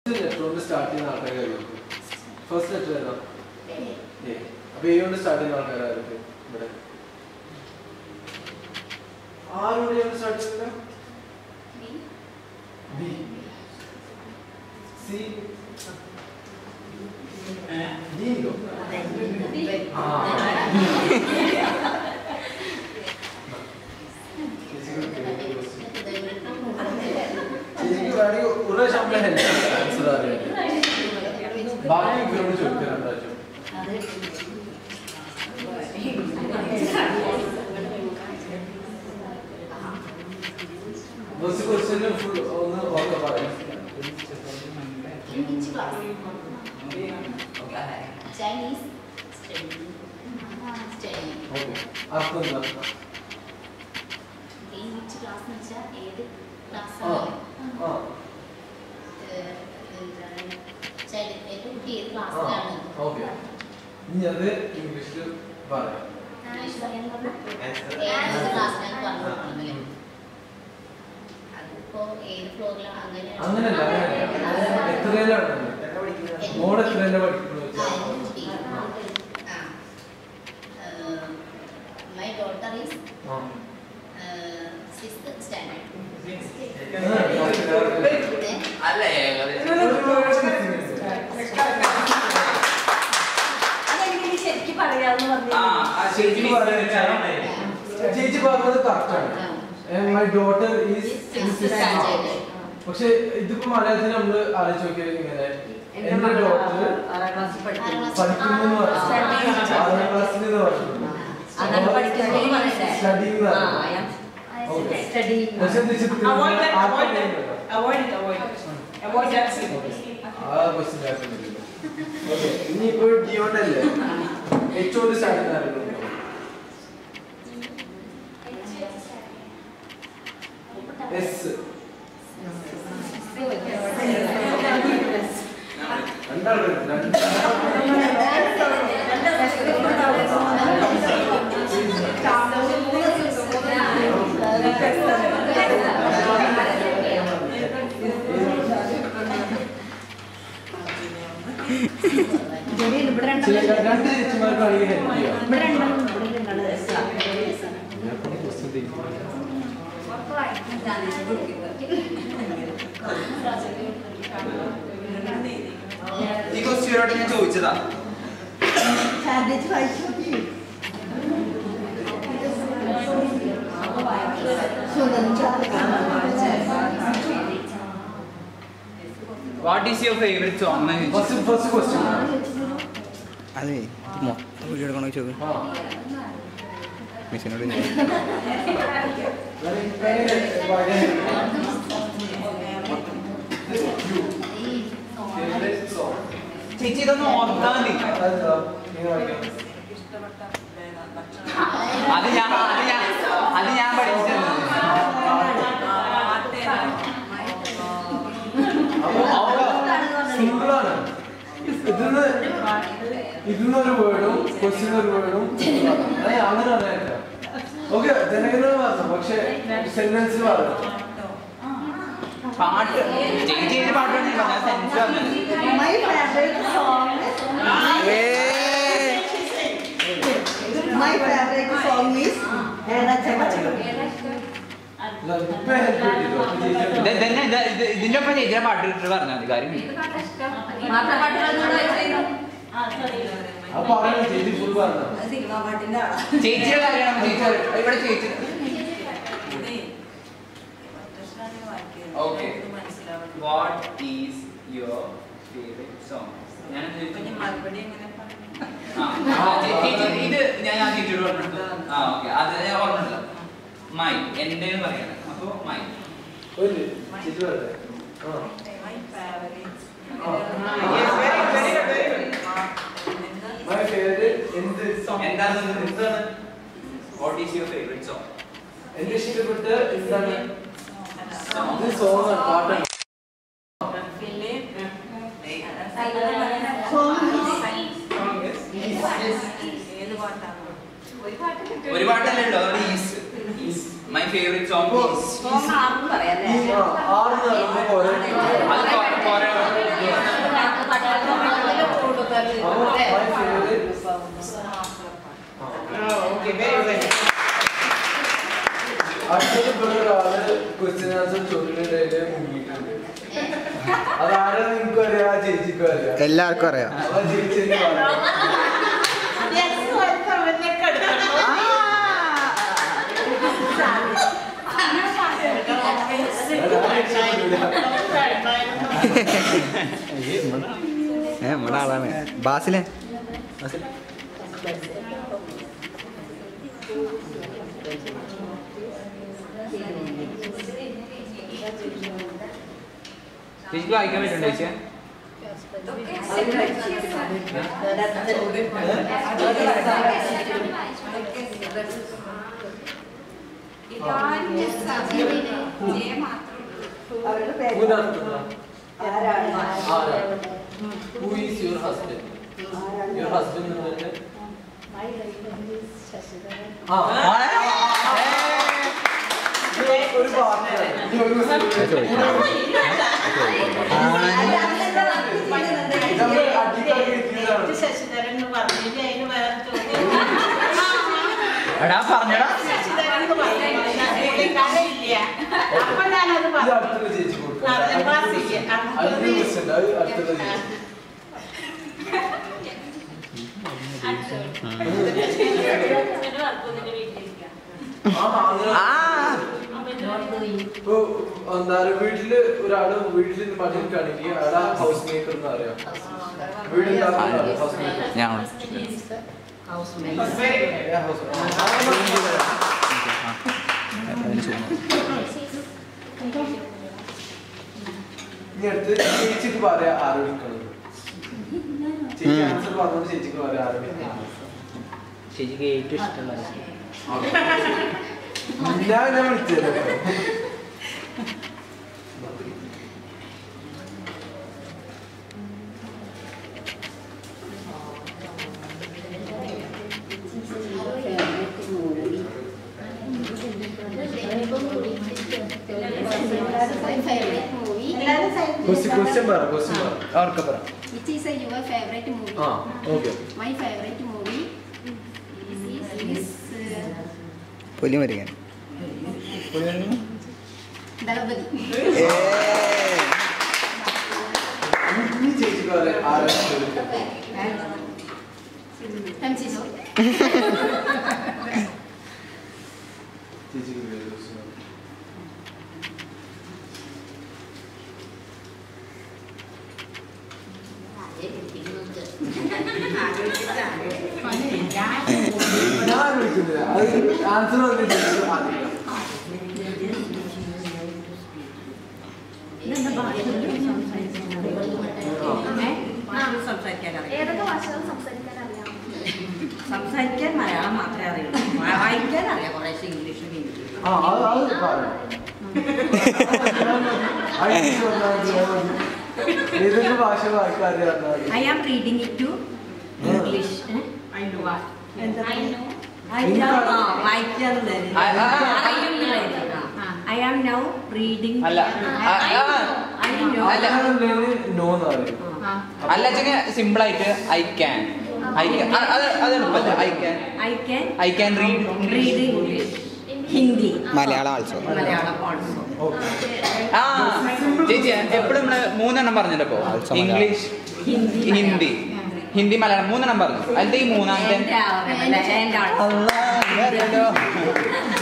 Letter കൊണ്ട് start ചെയ്യുന്ന ആൾക്കാരെ അറിയാം ഫസ്റ്റ് ലെറ്റർ ഏതാ എ അപ്പൊ എ കൊണ്ട് സ്റ്റാർട്ട് ചെയ്യുന്ന ആൾക്കാരാർക്ക് ഇവിടെ ആരോട് കൊണ്ട് സ്റ്റാർട്ട് ചെയ്യുന്നില്ല ബി സി ഡി ഉണ്ടോ ആ എനിക്ക് വേണമെങ്കിൽ ഒരു പ്രാവശ്യം നമ്മളെ ഹെൽപ്പ് ആൻസർ അറിയാം ബാക്കി ഇവരോട് ചോദിക്കാം രണ്ടാഴ്ച ഫസ്റ്റ് ക്വസ്റ്റ്യന് ഫുൾ ഒന്ന് ഓക്കെ പറയാം Chinese study. Study. ഓക്കെ അർത്ഥം എന്താ In which class എന്ന് വെച്ചാൽ ഏത് class ആ ആണ്? ആ ഏഹ്, എന്താണ്? child- എന്റെ കുട്ടി ഏത് ആ ക്ലാസ്സിലാണ് ഓക്കെ ഇനി അത് ഇംഗ്ലീഷിൽ പറയാം ഇംഗ്ലീഷ് പറയാൻ പറഞ്ഞാൽ ഏത് ക്ലാസ്സിലാണ് പറഞ്ഞു കൊടുക്കുന്നത് അതിപ്പോ ഏത് ഫ്ലോറിലാണ് അങ്ങനെയാണ് അങ്ങനല്ല അങ്ങനല്ല എത്രയിലാണ് മോഡ് എത്രയിലാണ് പഠിക്കുന്നത് my daughter is ah sixth standard അല്ല അതെങ്ങനെ ശരിക്കും പറയാന്ന് ആ പറഞ്ഞു ആ ശരിക്കും ചേച്ചി പറഞ്ഞത് കറക്റ്റാണ് മൈ ഡോട്ടർ ഈസ് പക്ഷെ ഇതിപ്പോ മലയാളത്തിൽ നമ്മള് ആലോചിച്ച് നോക്കിയാൽ ഇങ്ങനെ എന്റെ ഡോട്ടർ ആറാം ക്ലാസ്സിൽ പഠിക്കുന്നു പഠിക്കുന്നു എന്ന് പറഞ്ഞു ആറാം ക്ലാസ്സിൽ എന്ന് പറഞ്ഞു അതാണ് പഠിക്കുന്നത് പറയണ്ടേ സ്റ്റഡി എന്ന് ആ പറഞ്ഞു I am Okay. studying. പക്ഷെ എന്താ വെച്ചാ Avoid that, ആർക്കും avoid that. അറിയില്ല. Avoid it, avoid it. Avoid that scene. ആ ക്വസ്റ്റ്യൻ ആക്കുന്നില്ല ഓക്കെ ഇനിയിപ്പോ ഡിയോണ്ടല്ലേ എച്ച് കൊണ്ട് സ്റ്റാർട്ട് ചെയ്യുന്ന ആരെങ്കിലും ഉണ്ടോ? എസ് രണ്ടാളും ഇവിടെ രണ്ട് രണ്ട് ചേച്ചിമാർക്കാണെങ്കിൽ ഹെൽപ്പ് ചെയ്യാം ഇവിടെ രണ്ടെണ്ണം ഇവിടെ രണ്ടാണ് രസാ. ഞാൻ ക്വസ്റ്റ്യൻ തിരിക്കും ഈ ക്വസ്റ്റ്യനോട് ഞാൻ ചോദിച്ചതാ what is your favourite song first first question അതെ ഇത് മൊത്തം വീഡിയോ എടുക്കണോ ചോദിക്കും ആ മിസ്സിനോട് very, very, വളരെ Favorite song. ചേച്ചി ഇതൊന്ന് ഓർത്താ മതി അതെന്താ? നിങ്ങൾ വായിക്കാം. അത് ഞാൻ അത് ഞാൻ അത് ഞാൻ പഠിച്ചിട്ടുണ്ട് അപ്പൊ simple ആണ്. ഇതിന്ന് ഇതിന്നൊരു വേർഡും ക്വസ്റ്റ്യൻ ഒരു വേർഡും അങ്ങനെ അറിയാനില്ല ഓക്കെ ജനഗണന പറഞ്ഞു പക്ഷെ സെന്റൻസ് പറഞ്ഞു പാട്ട് ചേച്ചി ഏത് പാട്ട് വേണമെങ്കിലും പറഞ്ഞാൽ സെൻസ് വന്നത് My favorite song My favorite song is Era Chamachu. ഇപ്പൊ ഹെൽപ്പ് കിട്ടിയല്ലോ അപ്പൊ ചേച്ചി ഇത് ഇതന്നെ ഇത് ഇത് ഇതിന്റെ ഒപ്പം ചേച്ചിയുടെ പാട്ട് ഇട്ടിട്ട് പറഞ്ഞാൽ മതി കാര്യം മാപ്പിളപ്പാട്ടുകളൊന്നും വായിച്ചിരുന്നു. അപ്പൊ പറഞ്ഞു ചേച്ചി ഫുൾ പറഞ്ഞു സിനിമാ പാട്ടിന്റെ ആളാ ചേച്ചിയുടെ കാര്യമാണ് ചേച്ചി പറയും. ഇവിടെ ചേച്ചി Okay. What is your favourite song ഞാൻ ആ, ആ, ചേ- ചേച്ചി ഇത് ഞാൻ ഞാൻ ചേച്ചിയോട് പറഞ്ഞിട്ടുണ്ട് ആ ഓക്കെ അത് ഞാൻ ഓർമ്മയില്ല മൈ എൻ്റെ പറയണം അപ്പൊ മൈ ഒരു ചേച്ചി പറയട്ടെ ആ Yes, very, very, very good. My favourite എന്ത് സോങ് എന്താണ് എന്താണ് what is your favourite song എന്റെ ഇഷ്ടപ്പെട്ട എന്താണ് ഇത് സോങ് ആണ് പാട്ടാണ് ഏത് പാട്ടാണ് ഒരു പാട്ടല്ലേ ഉള്ളൂ അതുകൊണ്ട് is is my favourite song is song ആർക്കും പറയാല്ലേ ഈ ആ, ആറ് എന്ന് പറയുമ്പോ കുറെ അത് കൊ- കുറെ അപ്പൊ my favorite Okay, very well. അടുത്തത് ഇവിടെ ഒരാള് ക്വസ്റ്റ്യൻ ആൻസർ ചോദിക്കുന്നതിന്റെ മുങ്ങിയിട്ടുണ്ട് അതാരാ നിങ്ങൾക്കും അറിയാം ആ ചേച്ചിക്കും അറിയാം എല്ലാവർക്കും അറിയാം അപ്പൊ ചേച്ചി എനിക്ക് പറയാം Yes, welcome. എന്നൊക്കെ എടുക്കണം. ഏ നമ്മുടെ ആളാണ് ബാസിലെ ചേച്ചിക്ക് വായിക്കാൻ പറ്റുന്നുണ്ടോ ചേച്ചിയെ അവരുടെ പേര് മൂന്നാമത്തെ ആരാണ് ആരാണ് who is your husband your husband എന്ന് പറഞ്ഞാൽ ആ ഒരു പാർട്ടിയാണ് ഇനി ഒരു നമ്മൾ അടിക്കാക്കി എത്തിയതാണ് ശശിധരൻ എന്ന് പറഞ്ഞു ഇനി അതിന് വേറെ ചോദ്യം എടാ പറഞ്ഞടാ ശശിധരൻ എന്ന് പറഞ്ഞു പുള്ളിക്കാരില്ല അപ്പൊ ഞാനത് ഇത് പറഞ്ഞു അടുത്തുള്ള ചേച്ചി കൊടുക്കാം അതെ, ബാസിക്ക്. അടുത്തത് അടുത്ത ക്വസ്റ്റ്യൻ അത് അടുത്തുള്ള ചേച്ചി ആ അങ്ങനെ ഇപ്പൊ എന്താ പറയാ വീട്ടില് ഒരാള് വീട്ടിൽ നിന്ന് പണിയെടുക്കുകയാണെങ്കിൽ അയാളെ ഹൗസ് മേക്കർ എന്ന് അറിയാം വീടുണ്ടാക്കുന്ന ഹൗസ് മേക്കർ ഞാൻ Very good. ഇനി അടുത്ത് ചേച്ചിക്ക് പറയാ ആരോടിക്കണത് ചേച്ചി ആൻസർ പറഞ്ഞോണ്ട് ചേച്ചിക്ക് പറയാം ആരോടിക്കണം ചേച്ചിക്ക് ഏറ്റവും ഇഷ്ടമുള്ള ഞാൻ ഞാൻ വിളിച്ചത് ക്വസ്റ്റ്യൻ ക്വസ്റ്റ്യൻ പറ ക്വസ്റ്റ്യൻ പറ അവർക്ക് പറ Which is a, your favorite movie? Ah okay My favorite movie is uh, പുലി മരിക്കാൻ Dalapati. ഇനി ചേച്ചിക്ക് പറയാം ആരാണ് MC Soul. ചേച്ചിക്ക് വേറെ question പറ. ഞാൻ വിളിക്കുന്നില്ല അത് ആൻസർ വന്നിട്ട് ആദ്യം സംസാരിക്കാൻ അറിയാം ഏതൊക്കെ ഭാഷകൾ സംസാരിക്കാൻ അറിയാം സംസാരിക്കാൻ മലയാളം മാത്രമേ അറിയുള്ളൂ വായിക്കാൻ അറിയാം കുറേശ്ശെ ഇംഗ്ലീഷും ഹിന്ദിയും ആ അത് അത് പറയാം അത് എനിക്ക് പറഞ്ഞാൽ മതി. ഏതൊക്കെ ഭാഷ വായിക്കാൻ അറിയാം I am reading it to English I know. I know. ആ, ആ, ആ. ഐ ആം നൗ റീഡിങ് അല്ല ആ, ആ. ഐ നോ അല്ല. നോ എന്ന് പറയും അല്ല ചെങ്ങ സിമ്പിൾ ആയിട്ട് ഐ ക്യാൻ ഐ ക്യാൻ അത് അത് എളുപ്പമല്ല I can I can I can read read English Hindi Malayalam also Malayalam also ആ ചേച്ചി എപ്പോഴും നമ്മള് മൂന്നെണ്ണം പറഞ്ഞല്ലോ Also ഇംഗ്ലീഷ് ഹിന്ദി ഹിന്ദി ഹിന്ദി മലയാളം മൂന്നെണ്ണം പറഞ്ഞു അതിന്റെ ഈ മൂന്നാമത്തെ എൻ്റെ ആവണം എൻ്റെ ആൾ അല്ലാ,